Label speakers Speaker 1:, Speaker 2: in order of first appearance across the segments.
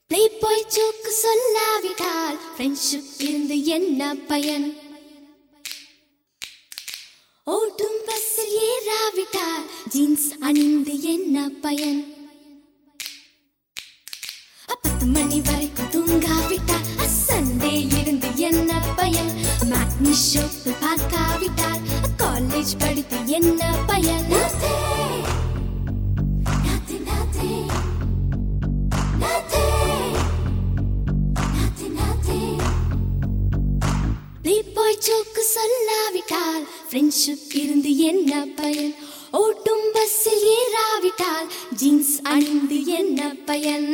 Speaker 1: Play போய் சோக்கு சொல்லாவிட்டால் friendship இருந்து என்ன பயன் ஓட்டும் பஸ்ஸில் ஏறாவிட்டால் ஜீன்ஸ் அணிந்து என்ன பயன் பத்து மணி வரைக்கும் தூங்காவிட்டால் சண்டே இருந்து என்ன பயன் மேட்னி ஷோக்கு பார்க்காவிட்டால் காலேஜ் படித்து என்ன பயன் Nothing, nothing, nothing, nothing, nothing. போய் சோக்கு சொல்லாவிட்டால் ஃப்ரெண்ட்ஷிப் இருந்து என்ன பயன் ஓட்டும் பஸ்ஸில் ஏறாவிட்டால் ஜீன்ஸ் அணிந்து என்ன பயன்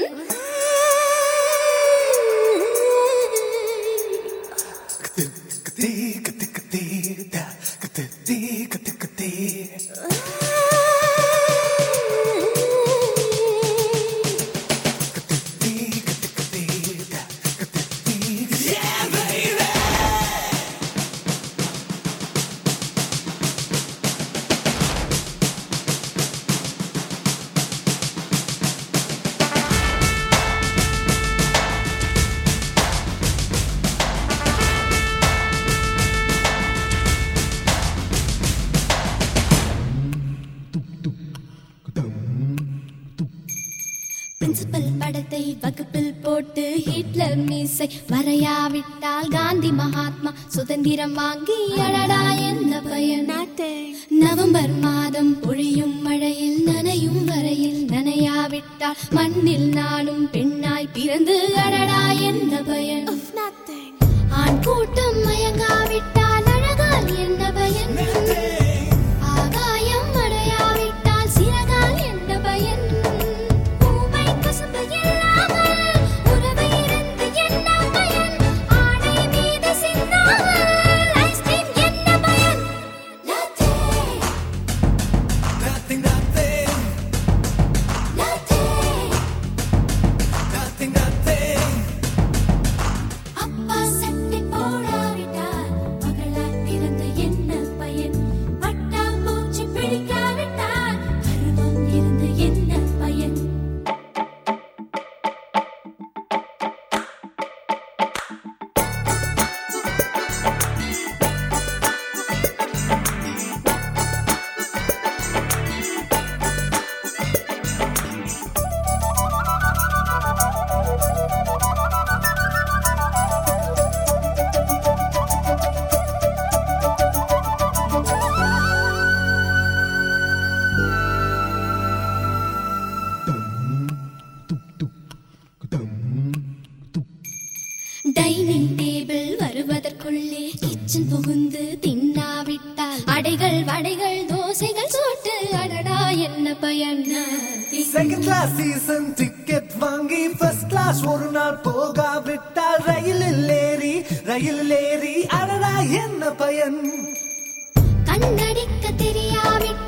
Speaker 1: பிரின்சிபல் படத்தை வகுப்பில் போட்டு ஹிட்லர் மீசை வரையாவிட்டால் காந்தி மகாத்மா சுதந்திரம் வாங்கி அடடா என்ன பயன் நவம்பர் மாதம் பொழியும் மழையில் நனையும் வரையில் நனையாவிட்டால் மண்ணில் நானும் பெண்ணாய் பிறந்து அடடா என்ன பயன் ஆண் கூட்டம் மயங்காவிட்டால் அழகால் என்ன பயன் ஆகாயம் அடையாவிட்டால் சிறகால் என்ன பயன் பூமை கசப்பு இல்லாமல் உறவு இருந்து என்ன பயன் ஆடை மீது சிந்தாமல் ஐஸ்கிரீம் என்ன பயன் Nothing, nothing. அப்பா சட்டை போடாவிட்டால் மகளாய் பிறந்த என்ன பயன் பட்டாம்பூச்சி பிடிக்காவிட்டால் பருவம் இருந்து என்ன பயன் டைனிங் டேபிள் வருவதற்குள்ளே கிச்சன் புகுந்து தின்னாவிட்டால் அடைகள் வடைகள் தோசைகள் சோட்டு அடடா என்ன பயன்
Speaker 2: செகண்ட் கிளாஸ் சீசன் டிக்கெட் வாங்கி ஃபர்ஸ்ட் கிளாஸ் ஒரு நாள் போகாவிட்டால் ரயிலில் ஏறி ரயிலில் ஏறி அடடா என்ன பயன்
Speaker 1: கண்ணடிக்க தெரியாவிட்டால்